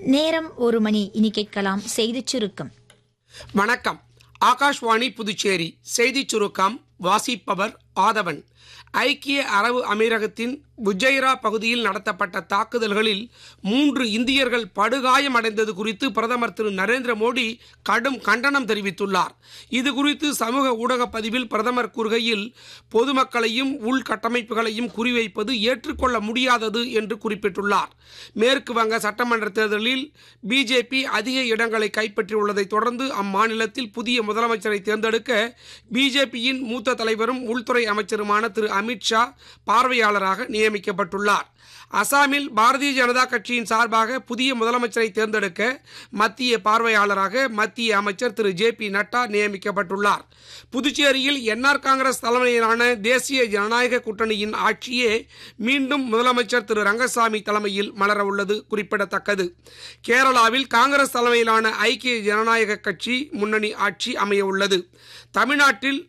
நேரம் ஒரு மணி இனி கேட்கலாம் செய்திச் சுருக்கம் வணக்கம் ஆகாஷ்வாணி புதுச்சேரி செய்திச் சுருக்கம் வாசிப்பவர் ஆதவன் ஐக்கிய அரபு அமீரகத்தின் புஜைரா பகுதியில் நடத்தப்பட்ட தாக்குதல்களில் மூன்று இந்தியர்கள் படுகாயமடைந்தது குறித்து பிரதமர் திரு நரேந்திர மோடி கடும் கண்டனம் தெரிவித்துள்ளார் இது குறித்து சமூக ஊடக பதிவில் பிரதமர் கூறுகையில் பொதுமக்களையும் உள்கட்டமைப்புகளையும் குறிவைப்பது ஏற்றுக்கொள்ள முடியாதது என்று குறிப்பிட்டுள்ளார் மேற்கு வங்க சட்டமன்ற தேர்தலில் பிஜேபி அதிக இடங்களை கைப்பற்றியுள்ளதை தொடர்ந்து அம்மாநிலத்தில் புதிய முதலமைச்சரை தேர்ந்தெடுக்க பிஜேபியின் மூத்த தலைவரும் உள்துறை அமைச்சருமான திரு அமித்ஷா பார்வையாளராக நியமிக்கப்பட்டுள்ளார் அசாமில் பாரதிய ஜனதா கட்சியின் சார்பாக புதிய முதலமைச்சரை தேர்ந்தெடுக்க மத்திய பார்வையாளராக மத்திய அமைச்சர் திரு ஜே பி நட்டா நியமிக்கப்பட்டுள்ளார் புதுச்சேரியில் என்ஆர் காங்கிரஸ் தலைமையிலான தேசிய ஜனநாயக கூட்டணியின் ஆட்சியே மீண்டும் முதலமைச்சர் திரு ரங்கசாமி தலைமையில் மலரவுள்ளது குறிப்பிடத்தக்கது கேரளாவில் காங்கிரஸ் தலைமையிலான ஐக்கிய ஜனநாயக கட்சி முன்னணி ஆட்சி அமைய உள்ளது தமிழ்நாட்டில்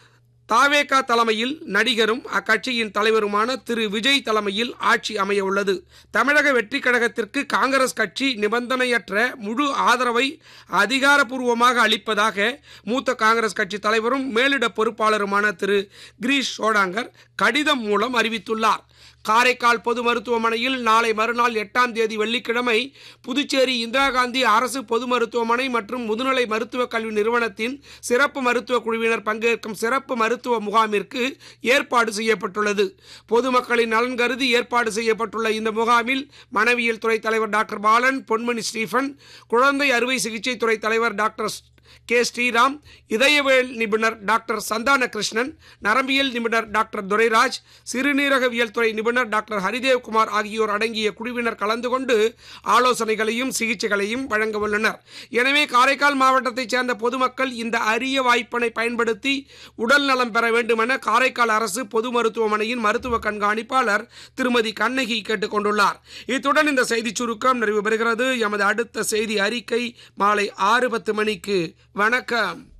தாவேகா தலைமையில் நடிகரும் அக்கட்சியின் தலைவருமான திரு விஜய் தலைமையில் ஆட்சி அமைய உள்ளது தமிழக வெற்றி கழகத்திற்கு காங்கிரஸ் கட்சி நிபந்தனையற்ற முழு ஆதரவை அதிகாரப்பூர்வமாக அளிப்பதாக மூத்த காங்கிரஸ் கட்சி தலைவரும் மேலிட பொறுப்பாளருமான திரு கிரீஷ் சோடாங்கர் கடிதம் மூலம் அறிவித்துள்ளார் காரைக்கால் பொது மருத்துவமனையில் நாளை மறுநாள் எட்டாம் தேதி வெள்ளிக்கிழமை புதுச்சேரி இந்திரா காந்தி அரசு பொது மருத்துவமனை மற்றும் முதுநிலை மருத்துவக் கல்வி நிறுவனத்தின் சிறப்பு மருத்துவ குழுவினர் பங்கேற்கும் சிறப்பு மருத்துவ முகாமிற்கு ஏற்பாடு செய்யப்பட்டுள்ளது பொதுமக்களின் நலன் கருதி ஏற்பாடு செய்யப்பட்டுள்ள இந்த முகாமில் மனவியல் துறை தலைவர் டாக்டர் பாலன் பொன்மணி ஸ்டீஃபன் குழந்தை அறுவை சிகிச்சை துறை தலைவர் டாக்டர் கே ஸ்ரீராம் இதயவியல் நிபுணர் டாக்டர் சந்தான கிருஷ்ணன் நரம்பியல் நிபுணர் டாக்டர் துரைராஜ் சிறுநீரகவியல் துறை நிபுணர் டாக்டர் ஹரிதேவ் குமார் ஆகியோர் அடங்கிய குழுவினர் கலந்து கொண்டு ஆலோசனைகளையும் சிகிச்சைகளையும் வழங்க உள்ளனர் எனவே காரைக்கால் மாவட்டத்தைச் சேர்ந்த பொதுமக்கள் இந்த அரிய வாய்ப்பினை பயன்படுத்தி உடல் நலம் பெற வேண்டுமென காரைக்கால் அரசு பொது மருத்துவமனையின் மருத்துவ கண்காணிப்பாளர் திருமதி கண்ணகி கேட்டுக்கொண்டுள்ளார் இத்துடன் இந்த செய்திச் சுருக்கம் நிறைவு பெறுகிறது எமது அடுத்த செய்தி அறிக்கை மாலை ஆறு பத்து மணிக்கு வணக்கம்